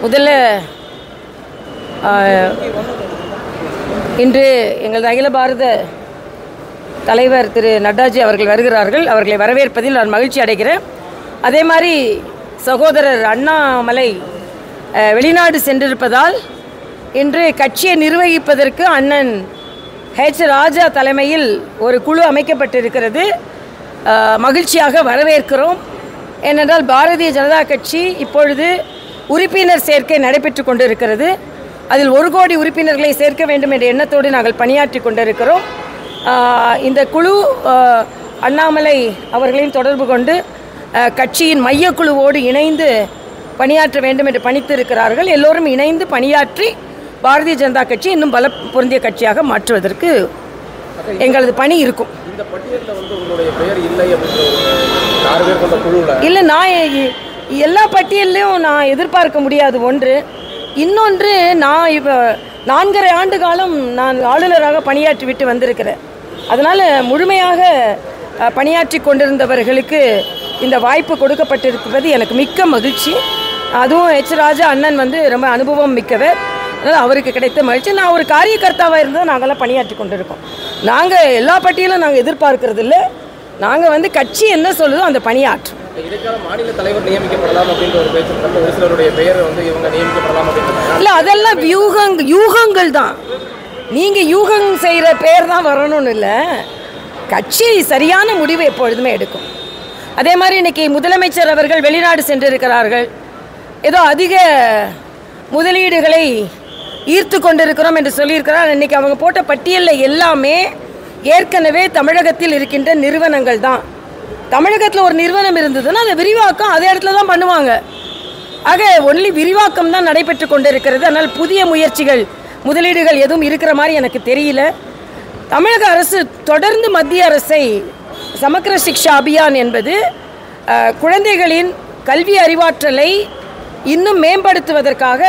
முதல்ல ஆஹ், இன்று எங்களது அகில பாரத தலைவர் திரு நட்டாஜி அவர்கள் வருகிறார்கள் அவர்களை வரவேற்பதில் நான் மகிழ்ச்சி அடைகிறேன் அதே மாதிரி சகோதரர் அண்ணாமலை அஹ், வெளிநாடு சென்றிருப்பதால் இன்று கட்சியை நிர்வகிப்பதற்கு அண்ணன் ஹெச் ராஜா தலைமையில் ஒரு குழு அமைக்கப்பட்டிருக்கிறது அஹ், மகிழ்ச்சியாக வரவேற்கிறோம் ஏனென்றால் பாரதிய ஜனதா கட்சி இப்பொழுது உறுப்பினர் சேர்க்கை நடைபெற்று கொண்டிருக்கிறது அதில் ஒரு கோடி உறுப்பினர்களை சேர்க்க வேண்டும் என்ற எண்ணத்தோடு நாங்கள் பணியாற்றி கொண்டிருக்கிறோம் ஆஹ் இந்த குழு ஆஹ் அண்ணாமலை அவர்களையும் தொடர்பு கொண்டு ஆஹ் கட்சியின் மையக்குழுவோடு இணைந்து பணியாற்ற வேண்டும் என்று பணித்திருக்கிறார்கள் எல்லோரும் இணைந்து பணியாற்றி பாரதிய ஜனதா கட்சி இன்னும் பல பொருந்திய கட்சியாக மாற்றுவதற்கு எங்களது பணி இருக்கும் இந்த பட்டியலில் வந்து உங்களுடைய பெயர் இல்லை அப்படின்ற ஒரு ஆறு பேர் கொண்ட குழுவில் இல்லை நான் எ- எல்லா பட்டியல்லையும் நான் எதிர்பார்க்க முடியாது ஒன்று இன்னொன்று நான் இப்போ நான்கரை ஆண்டு காலம் நான் ஆளுநராக பணியாற்றி விட்டு வந்திருக்கிறேன் அதனால் முழுமையாக அஹ், பணியாற்றி கொண்டிருந்தவர்களுக்கு இந்த வாய்ப்பு கொடுக்கப்பட்டிருப்பது எனக்கு மிக்க மகிழ்ச்சி அதுவும் எச் ராஜா அண்ணன் வந்து ரொம்ப அனுபவம் மிக்கவர் அதனால் அவருக்கு கிடைத்த மகிழ்ச்சி நான் ஒரு காரியகர்த்தாவாக இருந்தால் நாங்கள்லாம் பணியாற்றி கொண்டிருக்கோம் நாங்கள் எல்லா பட்டியலும் நாங்கள் எதிர்பார்க்கறது இல்லை நாங்கள் வந்து கட்சி என்ன சொல்லுதோ அந்த பணியாற்றும் இடைக்கால மாநில தலைவர் நியமிக்கப்படலாம் அப்படின்ற ஒரு பேச்சு இருக்கு. ஒரு சிலருடைய பெயர் வந்து இவங்க நியமிக்கப்படலாம் அப்படின்றாங்க இல்லை அதெல்லாம் வியூகங் யூகங்கள் தான் நீங்கள் யூகம் செய்கிற பேர் தான் வரணும்னு இல்லை கட்சி சரியான முடிவு எப்பொழுதுமே எடுக்கும் அதே மாதிரி இன்னைக்கு முதலமைச்சர் அவர்கள் வெளிநாடு சென்றிருக்கிறார்கள் ஏதோ அதிக முதலீடுகளை ஈர்த்து கொண்டிருக்கிறோம் என்று சொல்லியிருக்கிறார் இன்னைக்கு அவங்க போட்ட பட்டியலில் எல்லாமே ஏற்கனவே தமிழகத்தில் இருக்கின்ற நிறுவனங்கள் தான் தமிழகத்தில் ஒரு நிறுவனம் இருந்ததுன்னா அதை விரிவாக்கம் அதே இடத்துல தான் பண்ணுவாங்க ஆக ஒன்லி விரிவாக்கம் தான் நடைபெற்று கொண்டிருக்கிறது அதனால் புதிய முயற்சிகள் முதலீடுகள் எதுவும் இருக்கிற மாதிரி எனக்கு தெரியல தமிழக அரசு தொடர்ந்து மத்திய அரசை சமக்கர சிக்ஷா அபியான் என்பது அஹ், குழந்தைகளின் கல்வி அறிவாற்றலை இன்னும் மேம்படுத்துவதற்காக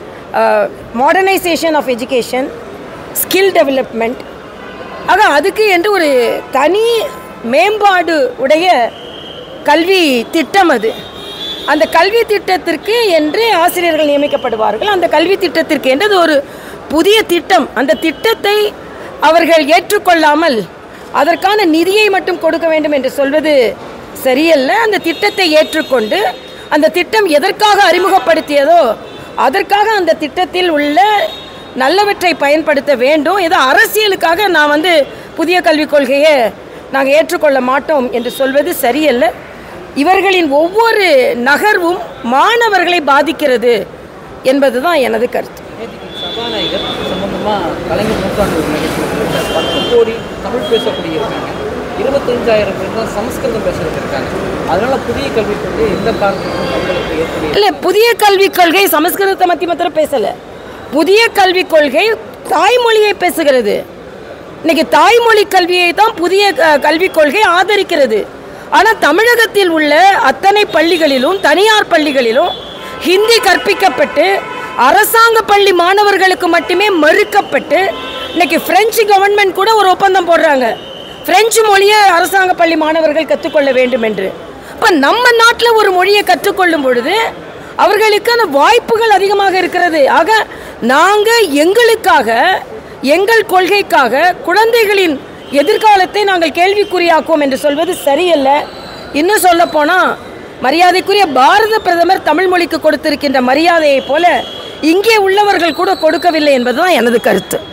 modernisation of education skill development ஆக அதுக்கு என்று ஒரு தனி மேம்பாடு உடைய கல்வி திட்டம் அது அந்த கல்வி திட்டத்திற்கு என்று ஆசிரியர்கள் நியமிக்கப்படுவார்கள் அந்த கல்வி திட்டத்திற்கு என்று அது ஒரு புதிய திட்டம் அந்த திட்டத்தை அவர்கள் ஏற்றுக்கொள்ளாமல் அதற்கான நிதியை மட்டும் கொடுக்க வேண்டும் என்று சொல்வது சரியல்ல அந்த திட்டத்தை ஏற்றுக்கொண்டு அந்த திட்டம் எதற்காக அறிமுகப்படுத்தியதோ அதற்காக அந்த திட்டத்தில் உள்ள நல்லவற்றை பயன்படுத்த வேண்டும் ஏதோ அரசியலுக்காக நான் வந்து புதிய கல்விக் கொள்கையை நாங்கள் ஏற்றுக்கொள்ள மாட்டோம் என்று சொல்வது சரியல்ல இவர்களின் ஒவ்வொரு நகர்வும் மாணவர்களை பாதிக்கிறது என்பதுதான் எனது கருத்து நேற்றுக்கு சபாநாயகர் சம்பந்தமாக கலைஞர் நூற்றாண்டு ஒரு நிகழ்ச்சி பத்து கோடி தமிழ் பேசக்கூடிய இருக்காங்க இருபத்தஞ்சாயிரம் பேர் தான் சமஸ்கிருதம் பேசுறது இருக்காங்க அதனால புதிய கல்விக் கொள்கை எந்த காரணத்துக்கும் தமிழகத்தை ஏற்படுத்தி இல்லை புதிய கல்விக் கொள்கை சமஸ்கிருதத்தை பற்றி மாத்திரம் பேசலை புதிய கல்விக் கொள்கை தாய்மொழியை பேசுகிறது இன்னைக்கு தாய்மொழி கல்வியை தான் புதிய க- கல்விக் கொள்கை ஆதரிக்கிறது ஆனால் தமிழகத்தில் உள்ள அத்தனை பள்ளிகளிலும் தனியார் பள்ளிகளிலும் ஹிந்தி கற்பிக்கப்பட்டு அரசாங்க பள்ளி மாணவர்களுக்கு மட்டுமே மறுக்கப்பட்டு இன்னைக்கு பிரெஞ்சு கவர்மெண்ட் கூட ஒரு ஒப்பந்தம் போடுறாங்க பிரெஞ்சு மொழியை அரசாங்க பள்ளி மாணவர்கள் கற்றுக்கொள்ள வேண்டும் என்று இப்போ நம்ம நாட்டில் ஒரு மொழியை கற்றுக்கொள்ளும் பொழுது அவர்களுக்கான வாய்ப்புகள் அதிகமாக இருக்கிறது ஆக நாங்கள் எங்களுக்காக எங்கள் கொள்கைக்காக குழந்தைகளின் எதிர்காலத்தை நாங்கள் கேள்விக்குறியாக்குவோம் என்று சொல்வது சரியல்ல இன்னும் சொல்லப்போனால் மரியாதைக்குரிய பாரத பிரதமர் தமிழ் மொழிக்கு கொடுத்திருக்கின்ற மரியாதையைப் போல இங்கே உள்ளவர்கள் கூட கொடுக்கவில்லை என்பதுதான் எனது கருத்து